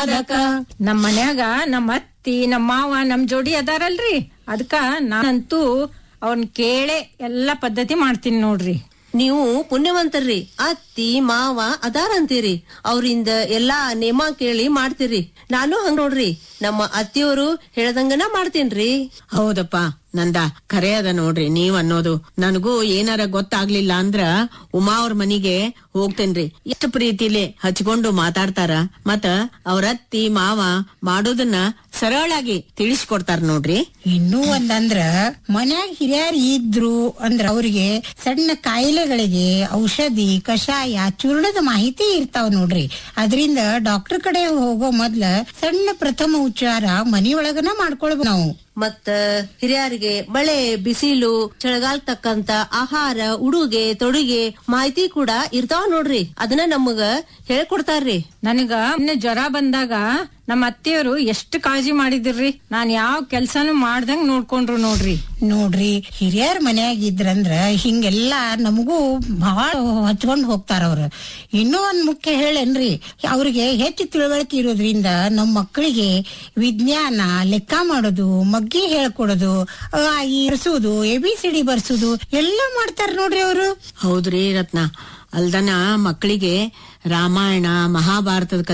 ಸಾಧಕ ನಮ್ ಮನ್ಯಾಗ ನಮ್ ಅತ್ತಿ ನಮ್ ಮಾವ ನಮ್ ಜೋಡಿ ಅದಾರಲ್ರಿ ಅದಕ್ಕ ನಾನಂತೂ ಅವ್ನ್ ಕೇಳೆ ಎಲ್ಲಾ ಪದ್ಧತಿ ಮಾಡ್ತೀನಿ ನೋಡ್ರಿ ನೀವು ಪುಣ್ಯವಂತರ್ರಿ ಅತ್ತಿ ಮಾವ ಅದಾರಂತೀರಿ ಅವ್ರಿಂದ ಎಲ್ಲಾ ನೇಮ ಕೇಳಿ ಮಾಡ್ತೀರಿ ನಾನು ಹಂಗ್ ನೋಡ್ರಿ ನಮ್ಮ ಅತ್ತಿಯವರು ಹೇಳ್ದಂಗನ ಮಾಡ್ತೀನ್ರಿ ಹೌದಪ್ಪ ನಂದ ಖರೆ ಅದ ನೋಡ್ರಿ ನೀವ್ ಅನ್ನೋದು ನನಗೂ ಏನಾರ ಗೊತ್ತಾಗ್ಲಿಲ್ಲ ಅಂದ್ರ ಉಮಾ ಅವ್ರ ಮನಿಗೆ ಹೋಗ್ತೇನ್ರಿ ಎಷ್ಟು ಪ್ರೀತಿಲಿ ಹಚ್ಕೊಂಡು ಮಾತಾಡ್ತಾರ ಮತ್ತ ಅವ್ರ ಅತ್ತಿ ಮಾವ ಮಾಡೋದನ್ನ ಸರಳಾಗಿ ತಿಳಿಸ್ಕೊಡ್ತಾರ ನೋಡ್ರಿ ಇನ್ನೂ ಒಂದಂದ್ರ ಮನ್ಯಾಗ ಹಿರಿಯರ್ ಇದ್ರು ಅಂದ್ರ ಅವ್ರಿಗೆ ಸಣ್ಣ ಕಾಯಿಲೆಗಳಿಗೆ ಔಷಧಿ ಕಷಾಯ ಚೂರ್ಣದ ಮಾಹಿತಿ ಇರ್ತಾವ ನೋಡ್ರಿ ಅದರಿಂದ ಡಾಕ್ಟರ್ ಕಡೆ ಹೋಗೋ ಮೊದ್ಲ ಸಣ್ಣ ಪ್ರಥಮ ಉಪಚಾರ ಮನಿಯೊಳಗನ ಮಾಡ್ಕೊಳ್ಬೇಕು ನಾವು ಮತ್ತ ಹಿರಿಯರಿಗೆ ಮಳೆ ಬಿಸಿಲು ಚಳಿಗಾಲ ತಕ್ಕಂತ ಆಹಾರ ಉಡುಗೆ ತೊಡುಗೆ ಮಾಹಿತಿ ಕೂಡ ಇರ್ತಾವ ನೋಡ್ರಿ ಅದನ್ನ ನಮಗ ಹೇಳ್ಕೊಡ್ತಾರ್ರಿ ನನಗ ಮೊನ್ನೆ ಜ್ವರ ಬಂದಾಗ ನಮ್ಮ ಅತ್ತೆಯವರು ಎಷ್ಟು ಕಾಳಜಿ ಮಾಡಿದಿರ್ರಿ ನಾನ್ ಯಾವ ಕೆಲ್ಸನೂ ಮಾಡ್ದಂಗ್ ನೋಡ್ಕೊಂಡ್ರು ನೋಡ್ರಿ ನೋಡ್ರಿ ಹಿರಿಯರ್ ಮನ್ಯಾಗ ಇದ್ರಂದ್ರ ಹಿಂಗೆಲ್ಲಾ ನಮಗೂ ಬಹಳ ಹಚ್ಕೊಂಡ್ ಹೋಗ್ತಾರ ಅವ್ರ ಇನ್ನೂ ಒಂದ್ ಮುಖ್ಯ ಹೇಳೇನ್ರಿ ಅವ್ರಿಗೆ ಹೆಚ್ಚು ತಿಳುವಳಿಕೆ ಇರೋದ್ರಿಂದ ನಮ್ ಮಕ್ಕಳಿಗೆ ವಿಜ್ಞಾನ ಲೆಕ್ಕ ಮಾಡೋದು ಮಗ್ಗಿ ಹೇಳ್ಕೊಡೋದು ಆ, ಈ ಬರ್ಸೋದು ಎ ಬಿ ಸಿ ಡಿ ಬರ್ಸೋದು ಎಲ್ಲಾ ಮಾಡ್ತಾರ ನೋಡ್ರಿ ಅವರು ಹೌದ್ರಿ ರತ್ನ ಅಲ್ದನ ಮಕ್ಕಳಿಗೆ ರಾಮಾಯಣ ಮಹಾಭಾರತದ